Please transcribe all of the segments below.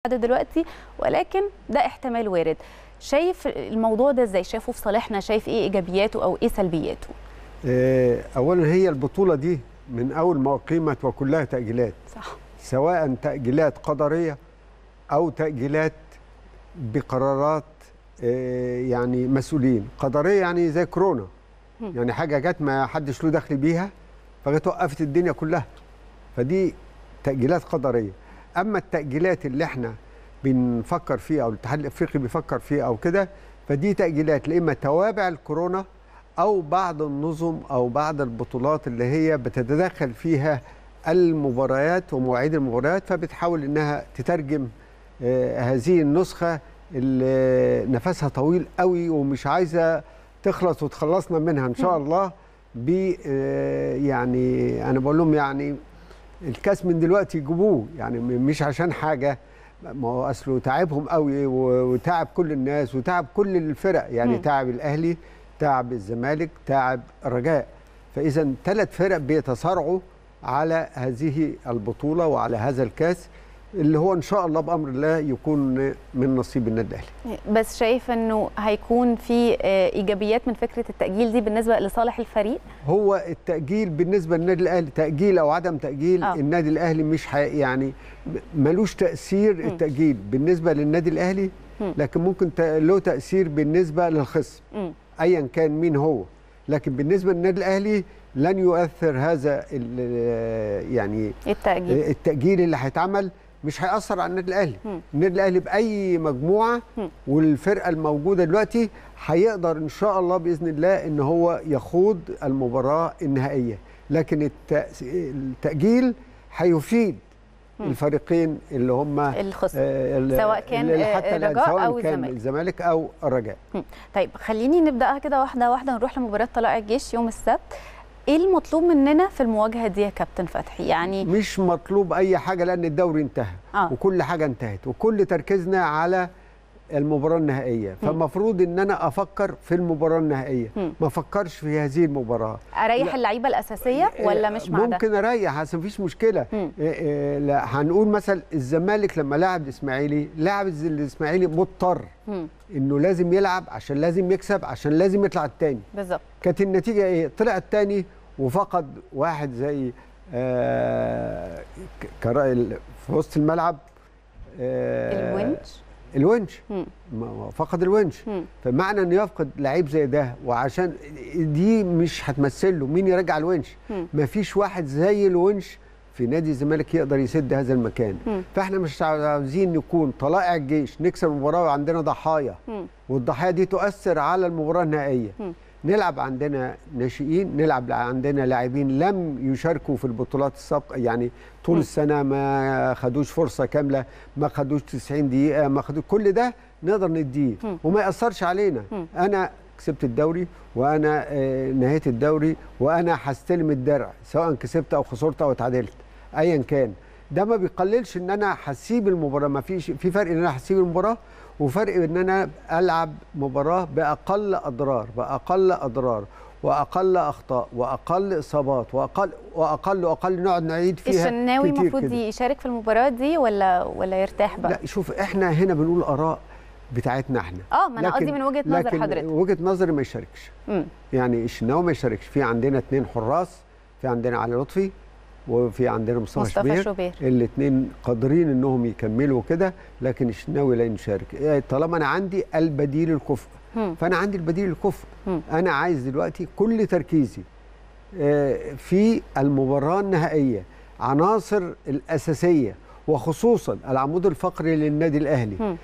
دلوقتي ولكن ده احتمال وارد شايف الموضوع ده ازاي شايفه في صالحنا شايف ايه ايجابياته او ايه سلبياته آه، اولا هي البطوله دي من اول ما اقيمت وكلها تاجيلات صح سواء تاجيلات قدريه او تاجيلات بقرارات آه، يعني مسؤولين قدريه يعني زي كورونا هم. يعني حاجه جت ما حدش له دخل بيها فجت وقفت الدنيا كلها فدي تاجيلات قدريه اما التاجيلات اللي احنا بنفكر فيها او الاتحاد الافريقي بيفكر فيها او كده فدي تاجيلات لا اما توابع الكورونا او بعض النظم او بعض البطولات اللي هي بتتدخل فيها المباريات ومواعيد المباريات فبتحاول انها تترجم آه، هذه النسخه اللي نفسها طويل قوي ومش عايزه تخلص وتخلصنا منها ان شاء الله ب آه، يعني انا بقول لهم يعني الكاس من دلوقتي يجيبوه يعني م- مش عشان حاجه ما هو اصله تعبهم قوي و- وتعب كل الناس وتعب كل الفرق يعني مم. تعب الاهلي تعب الزمالك تعب الرجاء فاذا ثلاث فرق بيتصارعوا على هذه البطوله وعلى هذا الكاس اللي هو ان شاء الله بامر الله يكون من نصيب النادي الاهلي بس شايف انه هيكون في آه، ايجابيات من فكره التاجيل دي بالنسبه لصالح الفريق هو التأجيل بالنسبة للنادي الأهلي تأجيل أو عدم تأجيل آه. أوه. النادي الأهلي مش حي يعني ملوش تأثير التأجيل بالنسبة للنادي الأهلي مم. لكن ممكن ت- له تأثير بالنسبة للخصم مم. أيا كان مين هو لكن بالنسبة للنادي الأهلي لن يؤثر هذا ال- يعني التاجيل التأجيل اللي هيتعمل مش هيأثر على النادي الأهلي مم. النادي الأهلي بأي مجموعة مم. والفرقة الموجودة دلوقتي هيقدر إن شاء الله بإذن الله إن هو يخوض المباراة النهائية لكن التأس- التأجيل هيفيد مم. الفريقين اللي هم الخصم آه، ال- سواء كان، اللي آه، حتى الرجاء سواء أو كان الزمالك. الزمالك أو الرجاء طيب خليني نبداها كده واحده واحده نروح لمباراه طلائع الجيش يوم السبت ايه المطلوب مننا في المواجهه دي يا كابتن فتحي يعني مش مطلوب أي حاجة لأن الدوري انتهى اه وكل حاجه انتهت وكل تركيزنا على المباراه النهائيه فالمفروض ان انا افكر في المباراه النهائيه مم. ما افكرش في هذه المباراه اريح لا. اللعيبه الاساسيه ولا مش مع ده ممكن اريح بس مفيش مشكله مم. إيه إيه لا هنقول مثلا الزمالك لما لعب الاسماعيلي لعب الز- الاسماعيلي مضطر مم. انه لازم يلعب عشان لازم يكسب عشان لازم يطلع التاني بالظبط كانت النتيجه ايه طلع التاني وفقد واحد زي آه ك- كرا- في وسط الملعب آه الونش الونش مم. ما- فقد الونش مم. فمعنى انه يفقد لعيب زي ده وعشان دي مش هتمثل له مين يرجع الونش مم. مفيش واحد زي الونش في نادي الزمالك يقدر يسد هذا المكان مم. فاحنا مش عاوزين نكون طلائع الجيش نكسب المباراه وعندنا ضحايا مم. والضحايا دي تؤثر على المباراه النهائيه مم. نلعب عندنا ناشئين نلعب عندنا لاعبين لم يشاركوا في البطولات السابقه يعني طول مم. السنه ما خدوش فرصه كامله ما خدوش 90 دقيقه ما خدوش كل ده نقدر نديه مم. وما ياثرش علينا مم. انا كسبت الدوري وانا آه، نهيت الدوري وانا هستلم الدرع سواء كسبت او خسرت او اتعادلت ايا كان ده ما بيقللش ان انا هسيب المباراه ما فيش في فرق ان انا هسيب المباراه وفرق ان انا العب مباراه باقل اضرار باقل اضرار واقل اخطاء واقل اصابات واقل واقل واقل نقعد نعيد فيها الشناوي كتير المفروض كده. يشارك في المباراه دي ولا ولا يرتاح بقى لا شوف احنا هنا بنقول اراء بتاعتنا احنا اه ما انا لكن- قصدي من وجهه نظر لكن حضرتك وجهه نظري ما يشاركش مم. يعني الشناوي ما يشاركش في عندنا اثنين حراس في عندنا علي لطفي وفي عندنا مصطفى, مصطفى شوبير شوبير الاثنين قادرين انهم يكملوا كده لكن الشناوي لا يشارك إيه، طالما انا عندي البديل الكفء مم. فانا عندي البديل الكفء مم. انا عايز دلوقتي كل تركيزي آه، في المباراه النهائيه عناصر الاساسيه وخصوصا العمود الفقري للنادي الاهلي مم.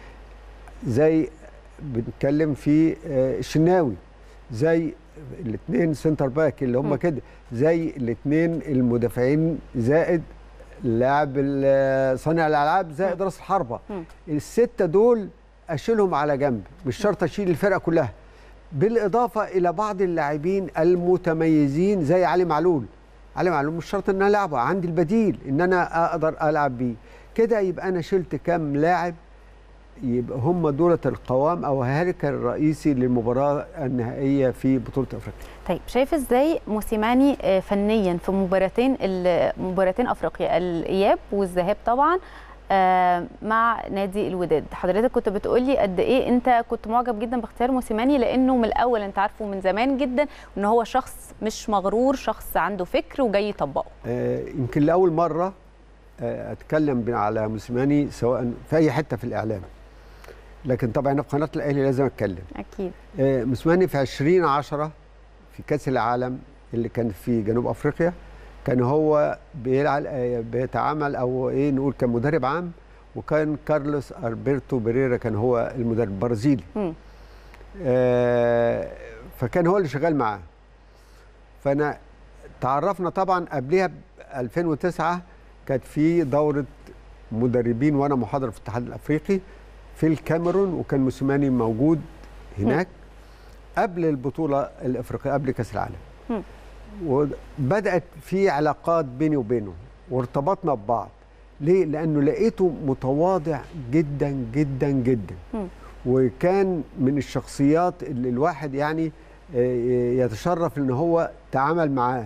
زي بنتكلم في آه، الشناوي زي الاثنين سنتر باك اللي هم مم. كده زي الاثنين المدافعين زائد لاعب ال- صانع الالعاب زائد راس الحربه مم. السته دول اشيلهم على جنب مش شرط اشيل الفرقه كلها بالاضافه الى بعض اللاعبين المتميزين زي علي معلول علي معلول مش شرط ان انا العبه عندي البديل ان انا اقدر العب بيه كده يبقى انا شلت كام لاعب يبقى هم دولة القوام او الهيكل الرئيسي للمباراه النهائيه في بطوله افريقيا طيب شايف ازاي موسيماني آه، فنيا في مباراتين ال- مباراتين افريقيا الاياب والذهاب طبعا آه، مع نادي الوداد حضرتك كنت بتقولي قد ايه انت كنت معجب جدا باختيار موسيماني لانه من الاول انت عارفه من زمان جدا ان هو شخص مش مغرور شخص عنده فكر وجاي يطبقه آه، يمكن لاول مره آه، اتكلم ب- على موسيماني سواء في اي حته في الاعلام لكن طبعا أنا في قناه الاهلي لازم اتكلم اكيد آه، موسيماني في 2010 في كاس العالم اللي كان في جنوب افريقيا كان هو بيلعب آه، بيتعامل او ايه نقول كان مدرب عام وكان كارلوس البرتو بريرا كان هو المدرب البرازيلي مم. آه، فكان هو اللي شغال معاه فانا تعرفنا طبعا قبلها ب 2009 كانت في دوره مدربين وانا محاضر في الاتحاد الافريقي في الكاميرون وكان موسيماني موجود هناك قبل البطوله الافريقيه قبل كاس العالم مم. وبدات في علاقات بيني وبينه وارتبطنا ببعض ليه لانه لقيته متواضع جدا جدا جدا مم. وكان من الشخصيات اللي الواحد يعني آه، يتشرف ان هو تعامل معاه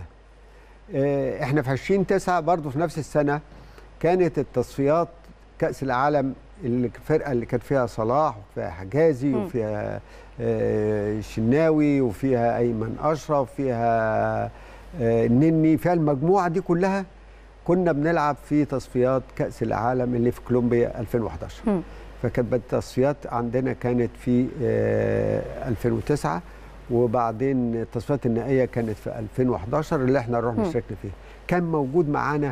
آه، احنا في 2009 برضه في نفس السنه كانت التصفيات كاس العالم اللي الفرقه اللي كانت فيها صلاح وفيها حجازي مم. وفيها آه، شناوي وفيها ايمن اشرف وفيها آه، النني فيها المجموعه دي كلها كنا بنلعب في تصفيات كاس العالم اللي في كولومبيا 2011 مم. فكانت التصفيات عندنا كانت في آه، 2009 وبعدين التصفيات النهائيه كانت في 2011 اللي احنا رحنا مم. شاركنا فيها كان موجود معانا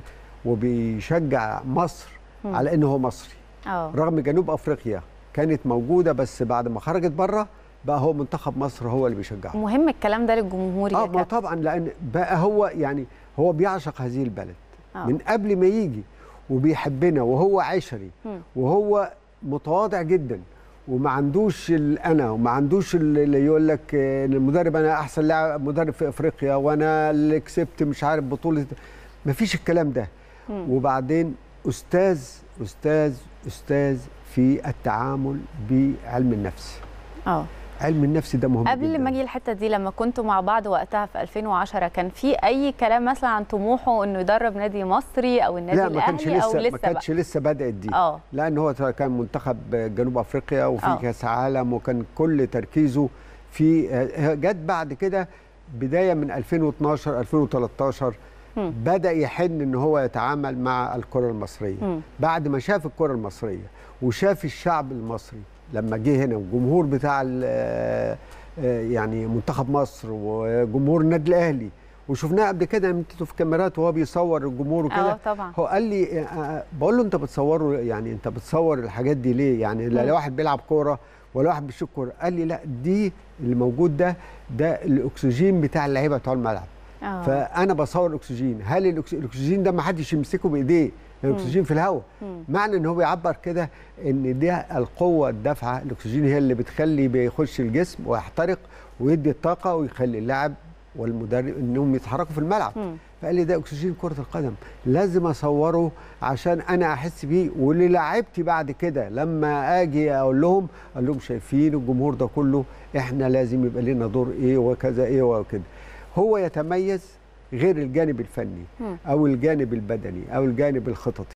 وبيشجع مصر مم. على انه هو مصري اه رغم جنوب افريقيا كانت موجوده بس بعد ما خرجت بره بقى هو منتخب مصر هو اللي بيشجعه مهم الكلام ده للجمهور يا اه ما كابتن طبعا لان بقى هو يعني هو بيعشق هذه البلد آه. من قبل ما يجي وبيحبنا وهو عشري مم. وهو متواضع جدا وما عندوش الانا وما عندوش اللي يقول لك آه، ان المدرب انا احسن لاعب مدرب في افريقيا وانا اللي كسبت مش عارف بطوله ما فيش الكلام ده مم. وبعدين استاذ استاذ استاذ في التعامل بعلم النفس اه علم النفس ده مهم قبل جدا. ما اجي الحته دي لما كنتوا مع بعض وقتها في 2010 كان في اي كلام مثلا عن طموحه انه يدرب نادي مصري او النادي لا ما كانش الاهلي او لسه ما لسه بقى كانش لسه بدات دي اه لان هو كان منتخب جنوب افريقيا وفي آه. كاس عالم وكان كل تركيزه في جت بعد كده بدايه من 2012 2013 مم. بدا يحن ان هو يتعامل مع الكره المصريه مم. بعد ما شاف الكره المصريه وشاف الشعب المصري لما جه هنا والجمهور بتاع ال- آه، آه، يعني منتخب مصر وجمهور النادي الاهلي وشفناه قبل كده انتوا في كاميرات وهو بيصور الجمهور وكده اه طبعا هو قال لي آه، آه، بقول له انت بتصوره يعني انت بتصور الحاجات دي ليه يعني لا مم. لا واحد بيلعب كوره ولا واحد بيشوط كوره قال لي لا دي اللي موجود ده ده الاكسجين بتاع اللعيبه بتوع الملعب اه فانا بصور الاكسجين هل الأكس- الاكسجين ده ما حدش يمسكه بايديه الاكسجين في الهواء مم. معنى ان هو بيعبر كده ان دي القوه الدافعه الاكسجين هي اللي بتخلي بيخش الجسم ويحترق ويدي الطاقه ويخلي اللاعب والمدرب انهم يتحركوا في الملعب مم. فقال لي ده اكسجين كره القدم لازم اصوره عشان انا احس بيه وللاعيبتي بعد كده لما اجي اقول لهم اقول لهم شايفين الجمهور ده كله احنا لازم يبقى لنا دور ايه وكذا ايه وكده هو يتميز غير الجانب الفني مم. او الجانب البدني او الجانب الخططي